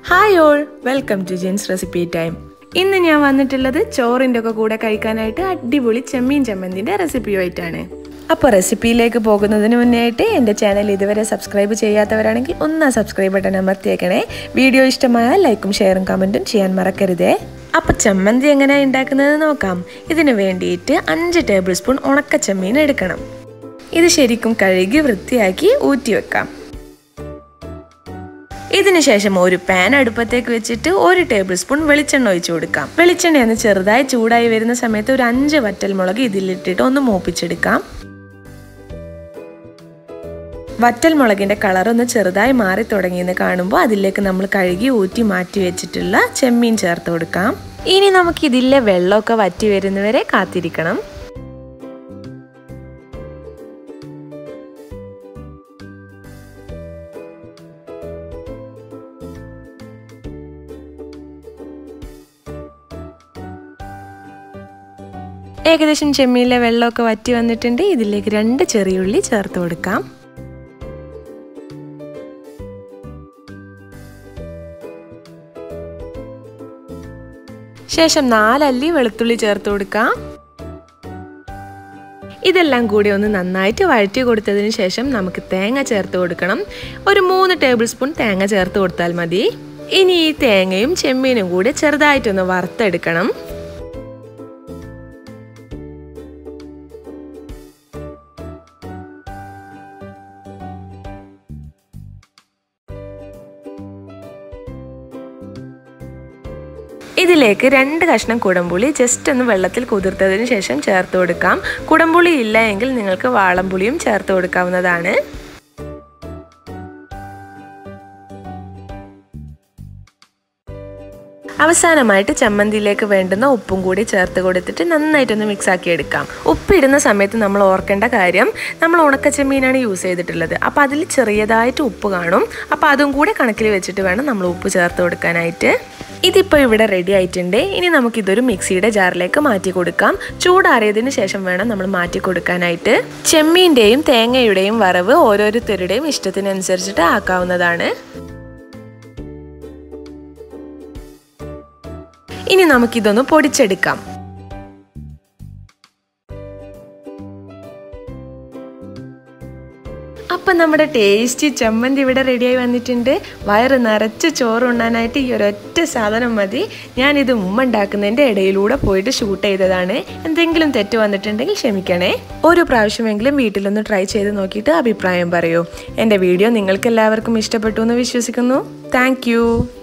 hi all welcome to Jen's recipe time ഇന്ന് ഞാൻ വന്നിട്ടുള്ളത് ചോറിൻ്റെ ഒക്കെ കൂടെ കഴിക്കാനായിട്ട് അടിപൊളി ചെമ്മീൻ ചമ്മന്തിൻ്റെ റെസിപ്പിയുമായിട്ടാണ് അപ്പോൾ റെസിപ്പിയിലേക്ക് പോകുന്നതിന് മുന്നേ ആയിട്ട് എൻ്റെ ചാനൽ ഇതുവരെ സബ്സ്ക്രൈബ് ചെയ്യാത്തവരാണെങ്കിൽ ഒന്ന് ആ സബ്സ്ക്രൈബ് ബട്ടൺ അമർത്തിയേക്കണേ വീഡിയോ ഇഷ്ടമായാൽ ലൈക്കും ഷെയറും കമൻറ്റും ചെയ്യാൻ മറക്കരുതേ അപ്പോൾ ചമ്മന്തി എങ്ങനെയാണ് ഉണ്ടാക്കുന്നത് നോക്കാം ഇതിന് വേണ്ടിയിട്ട് അഞ്ച് ടേബിൾ സ്പൂൺ ഉണക്ക ചെമ്മീൻ എടുക്കണം ഇത് ശരിക്കും കഴുകി വൃത്തിയാക്കി ഊറ്റി വെക്കാം ഇതിനുശേഷം ഒരു പാൻ അടുപ്പത്തേക്ക് വെച്ചിട്ട് ഒരു ടേബിൾ സ്പൂൺ വെളിച്ചെണ്ണ ഒഴിച്ചു കൊടുക്കാം വെളിച്ചെണ്ണ ഒന്ന് ചെറുതായി ചൂടായി വരുന്ന സമയത്ത് ഒരു അഞ്ച് വറ്റൽമുളക് ഇതിലിട്ടിട്ട് ഒന്ന് മൂപ്പിച്ചെടുക്കാം വറ്റൽമുളകിന്റെ കളർ ഒന്ന് ചെറുതായി മാറി തുടങ്ങിയെന്ന് കാണുമ്പോൾ അതിലേക്ക് നമ്മൾ കഴുകി ഊറ്റി മാറ്റി വെച്ചിട്ടുള്ള ചെമ്മീൻ ചേർത്ത് കൊടുക്കാം ഇനി നമുക്ക് ഇതിലെ വെള്ളമൊക്കെ വറ്റി വരുന്നവരെ കാത്തിരിക്കണം ഏകദേശം ചെമ്മീനിലെ വെള്ളമൊക്കെ വറ്റി വന്നിട്ടുണ്ട് ഇതിലേക്ക് രണ്ട് ചെറിയുള്ളി ചേർത്ത് കൊടുക്കാം ശേഷം നാലല്ലി വെളുത്തുള്ളി ചേർത്ത് കൊടുക്കാം ഇതെല്ലാം കൂടി ഒന്ന് നന്നായിട്ട് വഴറ്റി കൊടുത്തതിന് ശേഷം നമുക്ക് തേങ്ങ ചേർത്ത് കൊടുക്കണം ഒരു മൂന്ന് ടേബിൾ സ്പൂൺ തേങ്ങ ചേർത്ത് കൊടുത്താൽ മതി ഇനി ഈ തേങ്ങയും ചെമ്മീനും കൂടി ചെറുതായിട്ടൊന്ന് വറുത്തെടുക്കണം ഇതിലേക്ക് രണ്ട് കഷ്ണം കുടംപുളി ജസ്റ്റ് ഒന്ന് വെള്ളത്തിൽ കുതിർത്തതിന് ശേഷം ചേർത്ത് കൊടുക്കാം കുടംപുളി ഇല്ല എങ്കിൽ നിങ്ങൾക്ക് വാളംപുളിയും ചേർത്ത് കൊടുക്കാവുന്നതാണ് അവസാനമായിട്ട് ചമ്മന്തിയിലേക്ക് വേണ്ടുന്ന ഉപ്പും കൂടി ചേർത്ത് കൊടുത്തിട്ട് നന്നായിട്ടൊന്ന് മിക്സ് ആക്കി എടുക്കാം ഉപ്പിടുന്ന സമയത്ത് നമ്മൾ ഓർക്കേണ്ട കാര്യം നമ്മൾ ഉണക്കച്ചെമ്മീനാണ് യൂസ് ചെയ്തിട്ടുള്ളത് അപ്പോൾ അതിൽ ചെറിയതായിട്ട് ഉപ്പ് കാണും അപ്പോൾ അതും കൂടി കണക്കിൽ വെച്ചിട്ട് വേണം നമ്മൾ ഉപ്പ് ചേർത്ത് കൊടുക്കാനായിട്ട് ഇതിപ്പോൾ ഇവിടെ റെഡി ആയിട്ടുണ്ട് ഇനി നമുക്കിതൊരു മിക്സിയുടെ ജാറിലേക്ക് മാറ്റി കൊടുക്കാം ചൂടാറിയതിന് ശേഷം വേണം നമ്മൾ മാറ്റി കൊടുക്കാനായിട്ട് ചെമ്മീൻ്റെയും തേങ്ങയുടെയും വറവ് ഓരോരുത്തരുടെയും ഇഷ്ടത്തിനനുസരിച്ചിട്ട് ആക്കാവുന്നതാണ് ഇനി നമുക്കിതൊന്ന് പൊടിച്ചെടുക്കാം അപ്പം നമ്മുടെ ടേസ്റ്റി ചമ്മന്തി ഇവിടെ റെഡിയായി വന്നിട്ടുണ്ട് വയറ് നിറച്ച് ചോറ് ഉണ്ണാനായിട്ട് ഈ ഒരൊറ്റ സാധനം മതി ഞാനിത് ഉമ്മ ഉണ്ടാക്കുന്നതിൻ്റെ ഇടയിലൂടെ പോയിട്ട് ഷൂട്ട് ചെയ്തതാണ് എന്തെങ്കിലും തെറ്റ് വന്നിട്ടുണ്ടെങ്കിൽ ക്ഷമിക്കണേ ഒരു പ്രാവശ്യമെങ്കിലും വീട്ടിലൊന്ന് ട്രൈ ചെയ്ത് നോക്കിയിട്ട് അഭിപ്രായം പറയൂ എൻ്റെ വീഡിയോ നിങ്ങൾക്ക് എല്ലാവർക്കും ഇഷ്ടപ്പെട്ടു എന്ന് വിശ്വസിക്കുന്നു താങ്ക്